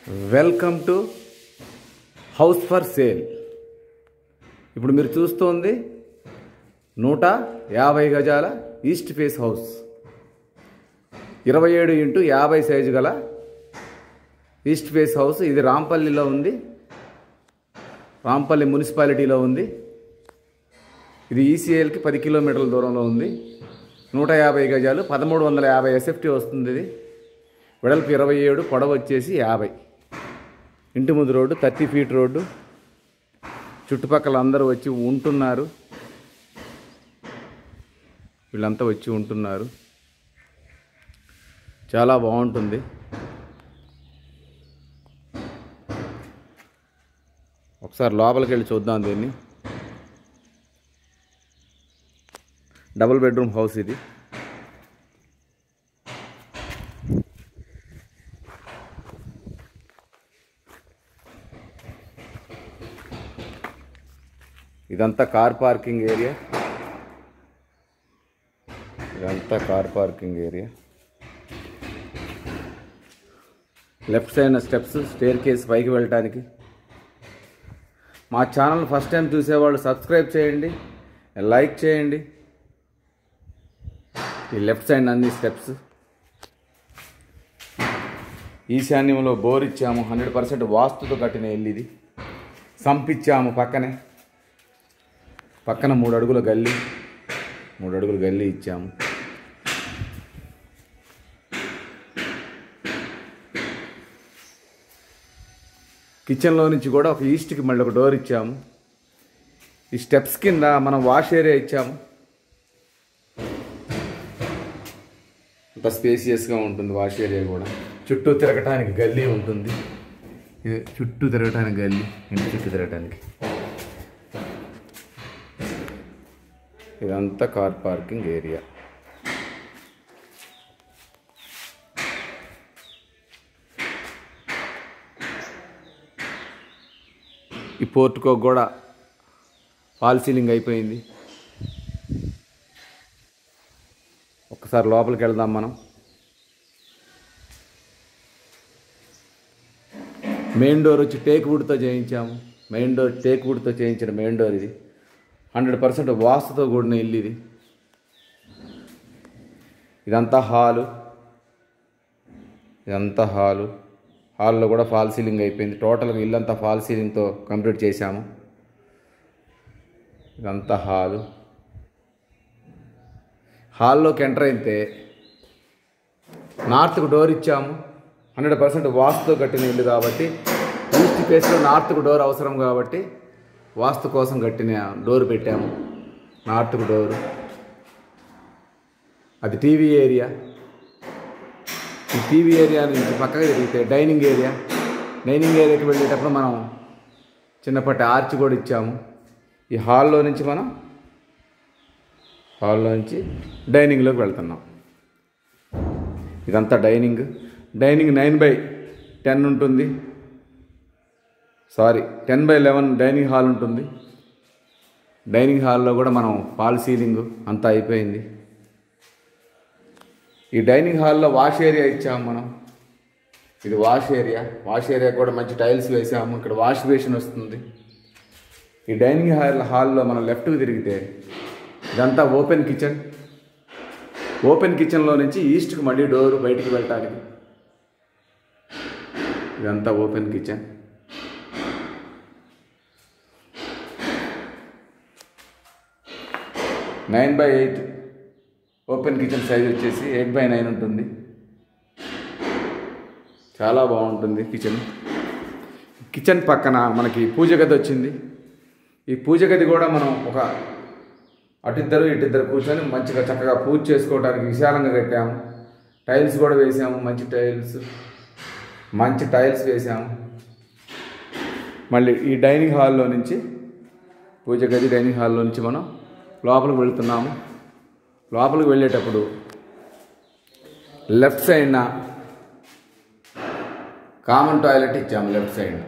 welcome to house for sale ఇప్పుడు మీరు చూస్తోంది నూట యాభై గజాల ఈస్ట్ ఫేస్ హౌస్ ఇరవై ఏడు ఇంటూ యాభై సైజు గల ఈస్ట్ ఫేస్ హౌస్ ఇది రాంపల్లిలో ఉంది రాంపల్లి మున్సిపాలిటీలో ఉంది ఇది ఈసీఎల్కి పది కిలోమీటర్ల దూరంలో ఉంది నూట యాభై గజాలు పదమూడు వందల యాభై ఎస్ఎఫ్టీ వస్తుంది ఇది వెడల్పు ఇరవై ఏడు పొడవు వచ్చేసి యాభై ఇంటి ముందు రోడ్డు థర్టీ ఫీట్ రోడ్డు చుట్టుపక్కల అందరూ వచ్చి ఉంటున్నారు వీళ్ళంతా వచ్చి ఉంటున్నారు చాలా బాగుంటుంది ఒకసారి లోపలికి వెళ్ళి చూద్దాం దీన్ని డబుల్ బెడ్రూమ్ హౌస్ ఇది ఇదంతా కార్ పార్కింగ్ ఏరియా ఇదంతా car parking area left side steps staircase పైకి వెళ్ళటానికి మా ఛానల్ ఫస్ట్ టైం చూసేవాళ్ళు సబ్స్క్రైబ్ చేయండి లైక్ చేయండి ఈ లెఫ్ట్ సైడ్ అన్ని స్టెప్స్ ఈశాన్యంలో బోర్ ఇచ్చాము హండ్రెడ్ పర్సెంట్ వాస్తుతో కట్టిన ఇల్లు ఇది సంపిచ్చాము పక్కనే పక్కన మూడు అడుగుల గల్లీ మూడు అడుగుల గల్లీ ఇచ్చాము కిచెన్లో నుంచి కూడా ఒక ఈస్ట్కి మళ్ళీ ఒక డోర్ ఇచ్చాము ఈ స్టెప్స్ కింద మనం వాష్ ఏరియా ఇచ్చాము అంత స్పేసియస్గా ఉంటుంది వాష్ ఏరియా కూడా చుట్టూ తిరగటానికి గల్లీ ఉంటుంది ఇది చుట్టూ తిరగటానికి గల్లీ ఇంటి చుట్టూ తిరగటానికి ఇదంతా కార్ పార్కింగ్ ఏరియా ఈ పోర్టుకో కూడా ఫాల్ సీలింగ్ అయిపోయింది ఒక్కసారి లోపలికి వెళ్దాం మనం మెయిన్ డోర్ వచ్చి టేక్ వుడ్తో చేయించాము మెయిన్ డోర్ టేక్ వుడ్తో చేయించిన మెయిన్ డోర్ ఇది హండ్రెడ్ పర్సెంట్ వాస్తుతో కూడిన ఇల్లు ఇది ఇదంతా హాలు ఇదంతా హాలు హాల్లో కూడా ఫాల్ సీలింగ్ అయిపోయింది టోటల్గా ఇల్లంతా ఫాల్ సీలింగ్తో కంప్లీట్ చేశాము ఇదంతా హాలు హాల్లోకి ఎంటర్ అయితే నార్త్కు డోర్ ఇచ్చాము హండ్రెడ్ పర్సెంట్ వాస్తుతో కట్టిన ఇల్లు కాబట్టి ఈస్ట్ ఫేస్లో నార్త్కు డోర్ అవసరం కాబట్టి వాస్తు కోసం కట్టిన డోర్ పెట్టాము నార్త్కు డోరు అది టీవీ ఏరియా ఈ టీవీ ఏరియా నుంచి పక్కగా తిరిగితే డైనింగ్ ఏరియా డైనింగ్ ఏరియాకి వెళ్ళేటప్పుడు మనం చిన్నప్పటి ఆర్చ్ కూడా ఇచ్చాము ఈ హాల్లో నుంచి మనం హాల్లో నుంచి డైనింగ్లోకి వెళ్తున్నాం ఇదంతా dining dining nine by ten ఉంటుంది sorry ten by eleven dining hall ఉంటుంది డైనింగ్ హాల్లో కూడా మనం ఫాల్ సీలింగ్ అంతా అయిపోయింది ఈ డైనింగ్ హాల్లో వాష్ ఏరియా ఇచ్చాము మనం ఇది వాష్ ఏరియా వాష్ ఏరియా కూడా మంచి టైల్స్ వేసాము ఇక్కడ వాష్ బేసిన్ వస్తుంది ఈ డైనింగ్ హాల్ హాల్లో మనం లెఫ్ట్కి తిరిగితే ఇదంతా ఓపెన్ కిచెన్ ఓపెన్ కిచెన్లో నుంచి ఈస్ట్కి మళ్ళీ డోర్ బయటికి వెళ్ళటానికి ఇదంతా open kitchen nine by eight open kitchen size వచ్చేసి ఎయిట్ బై నైన్ ఉంటుంది చాలా బాగుంటుంది కిచెన్ కిచెన్ పక్కన మనకి పూజ గది వచ్చింది ఈ పూజ గది కూడా మనం ఒక అటిద్దరు ఇటిద్దరు కూర్చొని మంచిగా చక్కగా పూజ చేసుకోవడానికి విశాలంగా కట్టాము టైల్స్ కూడా వేసాము మంచి టైల్స్ మంచి టైల్స్ వేసాము మళ్ళీ ఈ డైనింగ్ హాల్లో నుంచి పూజ గది డైనింగ్ హాల్లో నుంచి మనం లోపలికి వెళ్తున్నాము లోపలికి వెళ్ళేటప్పుడు లెఫ్ట్ సైడ్న కామన్ టాయిలెట్ ఇచ్చాము లెఫ్ట్ సైడ్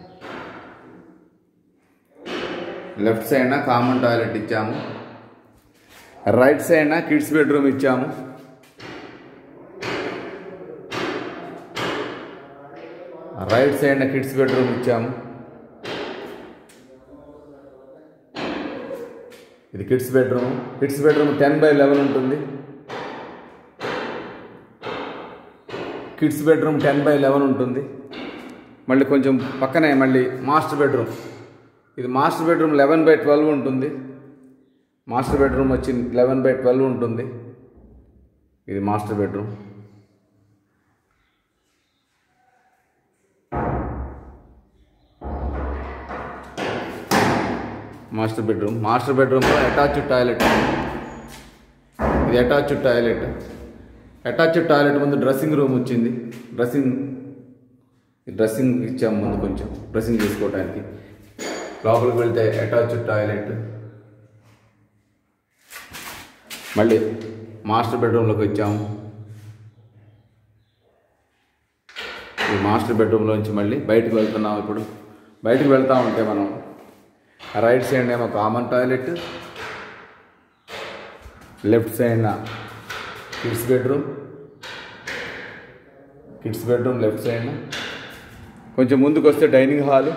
లెఫ్ట్ సైడ్న కామన్ టాయిలెట్ ఇచ్చాము రైట్ సైడ్న కిడ్స్ బెడ్రూమ్ ఇచ్చాము రైట్ సైడ్ కిడ్స్ బెడ్రూమ్ ఇచ్చాము ఇది kids bedroom kids bedroom ten by eleven ఉంటుంది kids bedroom ten by eleven ఉంటుంది మళ్ళీ కొంచెం పక్కనే మళ్ళీ మాస్టర్ బెడ్రూమ్ ఇది master bedroom eleven by twelve ఉంటుంది మాస్టర్ బెడ్రూమ్ వచ్చి లెవెన్ బై ట్వెల్వ్ ఉంటుంది ఇది master bedroom master bedroom master బెడ్రూమ్లో అటాచ్డ్ టాయిలెట్ ఇది అటాచ్డ్ టాయిలెట్ అటాచ్డ్ టాయిలెట్ ముందు డ్రెస్సింగ్ రూమ్ వచ్చింది డ్రెస్సింగ్ డ్రెస్సింగ్ ఇచ్చాము ముందు కొంచెం డ్రెస్సింగ్ చేసుకోవడానికి లోపలికి వెళ్తే అటాచ్డ్ టాయిలెట్ మళ్ళీ మాస్టర్ బెడ్రూమ్లోకి వచ్చాము ఈ మాస్టర్ బెడ్రూమ్లోంచి మళ్ళీ బయటకు వెళ్తున్నాం ఇప్పుడు బయటకు వెళ్తా ఉంటే మనం రైట్ సైడ్ ఏమో common toilet left side kids bedroom kids bedroom left side కొంచెం ముందుకు వస్తే డైనింగ్ హాలు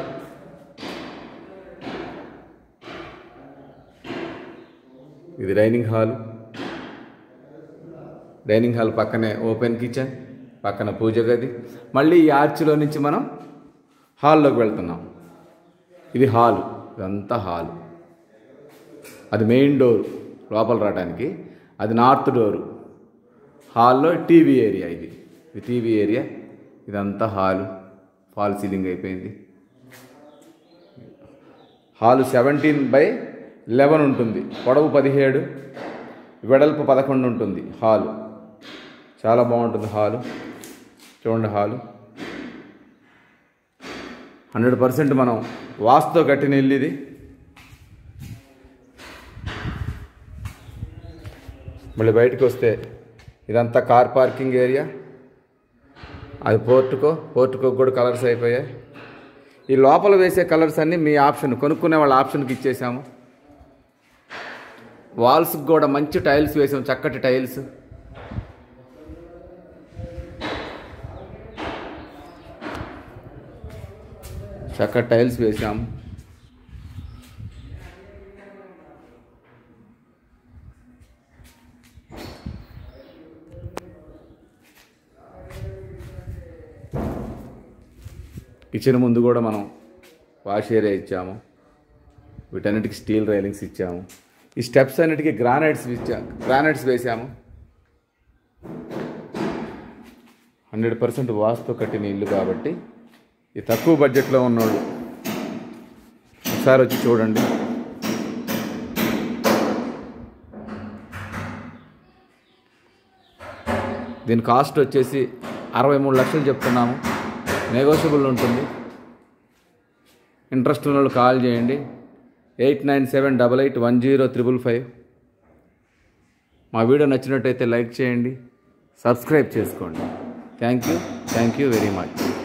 ఇది డైనింగ్ హాల్ డైనింగ్ హాల్ పక్కనే ఓపెన్ కిచెన్ పక్కన పూజ గది మళ్ళీ ఈ ఆర్చిలో నుంచి మనం హాల్లోకి వెళ్తున్నాం ఇది హాలు ఇదంతా హాలు అది మెయిన్ డోర్ లోపల రావడానికి అది నార్త్ డోరు హాల్లో టీవీ ఏరియా ఇది ఇది టీవీ ఏరియా ఇదంతా హాలు ఫాల్ సీలింగ్ అయిపోయింది హాలు సెవెంటీన్ బై లెవెన్ ఉంటుంది పొడవు పదిహేడు వెడల్పు పదకొండు ఉంటుంది హాలు చాలా బాగుంటుంది హాలు చూడండి హాలు హండ్రెడ్ పర్సెంట్ మనం వాస్తుతో కట్టిన ఇల్లు ఇది మళ్ళీ బయటకు వస్తే ఇదంతా కార్ పార్కింగ్ ఏరియా అది పోర్టుకో పోర్టుకో కూడా కలర్స్ అయిపోయాయి ఈ లోపల వేసే కలర్స్ అన్నీ మీ ఆప్షన్ కొనుక్కునే వాళ్ళ ఆప్షన్కి ఇచ్చేసాము వాల్స్కి కూడా మంచి టైల్స్ వేసాం చక్కటి టైల్స్ చక్కటి టైల్స్ వేసాము కిచెన్ ముందు కూడా మనం వాష్ ఏరియా ఇచ్చాము వీటన్నిటికి స్టీల్ రైలింగ్స్ ఇచ్చాము ఈ స్టెప్స్ అన్నిటికీ గ్రానైట్స్ ఇచ్చా గ్రానైట్స్ వేసాము హండ్రెడ్ పర్సెంట్ వాస్తు కట్టిన ఇల్లు కాబట్టి ఈ తక్కువ బడ్జెట్లో ఉన్నోళ్ళు ఒకసారి వచ్చి చూడండి దీని కాస్ట్ వచ్చేసి అరవై మూడు లక్షలు చెప్తున్నాము నెగోషియబుల్ ఉంటుంది ఇంట్రెస్ట్ ఉన్న వాళ్ళు కాల్ చేయండి eight nine seven double eight one zero triple five మా వీడియో నచ్చినట్టయితే లైక్ చేయండి సబ్స్క్రైబ్ చేసుకోండి thank you thank you very much